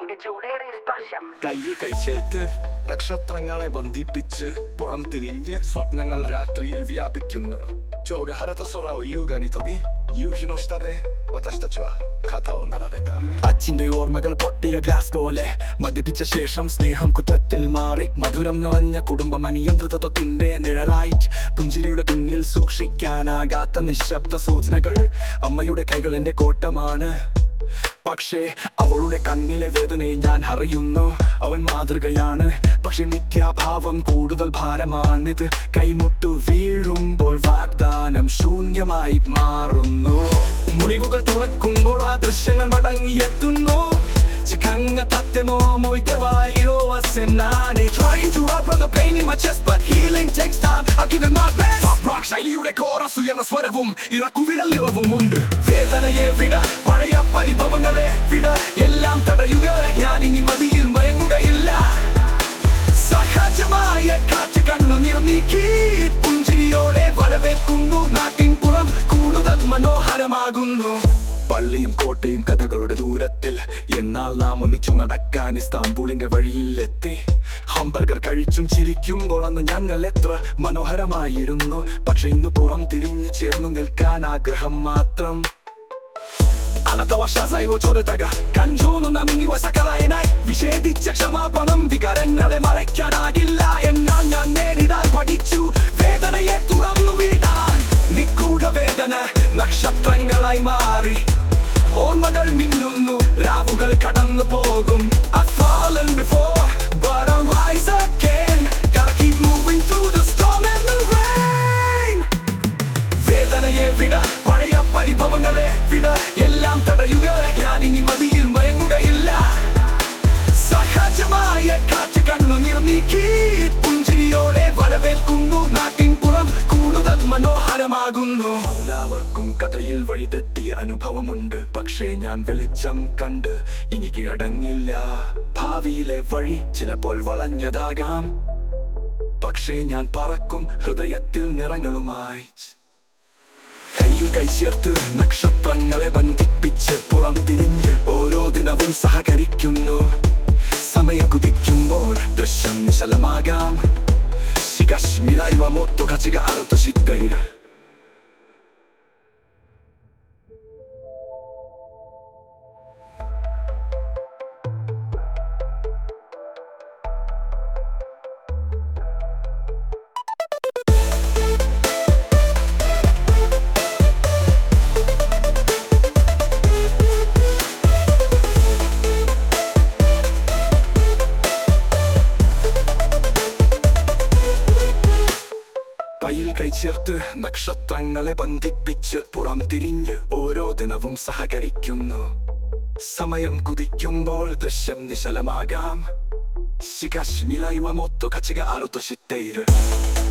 നിന്റെ ചൂടേറെ സ്പർശം കയ്യിൽ കൈച്ചേർത്ത് നക്ഷത്രങ്ങളെ ബന്ധിപ്പിച്ച് പുറം തിരിഞ്ഞ് സ്വപ്നങ്ങൾ രാത്രിയിൽ വ്യാപിക്കുന്നു ചോരഹരത സൊറ ഒയ്യുകനി തൊബി യൂഹിനോഷ്ടതെ വതഷ്ടച്വ കഥ ഒന്നരക അച്ഛന്റെ ഓർമ്മകൾ പൊട്ടിയ ഗ്ലാസ് പോലെ മദ്യപിച്ച ശേഷം സ്നേഹം കുറ്റത്തിൽ മാറി മധുരം നിറഞ്ഞ കുടുംബം അനിയന്ത്രിതത്വത്തിന്റെ നിഴലായി പുഞ്ചിരിയുടെ പിന്നിൽ സൂക്ഷിക്കാനാകാത്ത നിശബ്ദ സൂചനകൾ അമ്മയുടെ കൈകൾ എന്റെ കോട്ടമാണ് പക്ഷേ അവളുടെ കണ്ണിലെ വേദനയെ ഞാൻ അറിയുന്നു അവൻ മാതൃകയാണ് പക്ഷെ മിഥ്യാഭാവം കൂടുതൽ ഭാരമാണിത് കൈമുട്ടു വീഴുമ്പോൾ വാഗ്ദാനം ശൂന്യമായി മാറുന്നു മുറിവുകൾ തുറക്കുമ്പോൾ ആ ദൃശ്യങ്ങൾ മടങ്ങിയെത്തുന്നു ചിക്കങ്ങ തത്യമോ മൊയ്ത്തവായിരോ അസെന്നാനെ Trying to run from the pain in my chest but healing takes time I'll give it my best Pop rock ശൈലിയുടെ കോറസ് ഉയർന്ന സ്വരവും ഇറക്കുവിരലിറവും ഉണ്ട് വേദനയെ വിട പഴയ പരിഭവങ്ങളെ വിട എല്ലാം തടയുക ഞാൻ ഇനി മതിയിൽ മയങ്ങുകയില്ല സഹജമായ കാറ്റ് കണ്ണുനീർ നീക്കി പുഞ്ചിരിയോടെ വരവേൽക്കുന്നു നാട്ടിൻ പുറം കൂടുതൽ മനോഹരമാകുന്നു പള്ളിയും കോട്ടയും കഥകളുടെ ദൂരത്തിൽ എന്നാൽ നാം ഒന്നിച്ചു നടക്കാൻ ഇസ്താംബൂളിന്റെ വഴിയിലെത്തി ഹംബർഗർ കഴിച്ചും ചിരിക്കുമ്പോൾ അന്ന് ഞങ്ങൾ എത്ര മനോഹരമായിരുന്നു പക്ഷെ ഇന്ന് പുറം തിരിഞ്ഞു ചേർന്നു നിൽക്കാൻ ആഗ്രഹം മാത്രം അനന്തവർഷാസായോ ചോരത്തക കഞ്ചോന്നു നമിങ്ങിവ സകലായനായി വിഷേദിച്ച ക്ഷമാപണം വികാരങ്ങളെ മറയ്ക്കാനാകില്ല എന്നാൽ ഞാൻ നേരിടാൻ പഠിച്ചു വേദനയെ തുറന്നു വീടാൻ നിക്കൂട വേദന നക്ഷത്രങ്ങളായി മാറി ഓർമ്മകൾ മിന്നുന്നു രാവുകൾ കടന്നു പോകും I've fallen before, but I'll rise again. Gotta keep moving through the storm and the rain. വേദനയെ വിട പഴയ പരിഭവങ്ങളെ വിട എല്ലാം തടയുക ഞാൻ ഇനി മതിയിൽ മയങ്ങുകയില്ല സഹജമായ കാറ്റ് കണ്ണുനീർ നീക്കി പുഞ്ചിരിയോടെ വരവേൽക്കുന്നു നാട്ടിൻ പുറം കൂടുതൽ മനോഹരമാകുന്നു എല്ലാവർക്കും കഥയിൽ വഴിതെറ്റിയ അനുഭവമുണ്ട് പക്ഷേ ഞാൻ വെളിച്ചം കണ്ട് ഇനി കീഴടങ്ങില്ല ഭാവിയിലെ വഴി ചിലപ്പോൾ വളഞ്ഞതാകാം പക്ഷേ ഞാൻ പറക്കും ഹൃദയത്തിൽ നിറങ്ങളുമായി കയ്യിൽ കൈചേർത്ത് നക്ഷത്രങ്ങളെ ബന്ധിപ്പിച്ച് പുറം തിരിഞ്ഞ് ഓരോ ദിനവും സഹകരിക്കുന്നു സമയം കുതിക്കുമ്പോൾ ദൃശ്യം നിശലമാകാം ശികാശ്മിരായി മൊത്തം കച്ചിക അറുത്ത ശിക്കൈര കയ്യിൽ കൈചേർത്ത് നക്ഷത്രങ്ങളെ ബന്ധിപ്പിച്ച് പുറം തിരിഞ്ഞ് ഓരോ ദിനവും സഹകരിക്കുന്നു സമയം കുതിക്കുമ്പോൾ ദൃശ്യം നിശലമാകാം ശികാശ്മിലായി മൊത്തം കച്ചിക അറുത്ത ശിത്തൈര്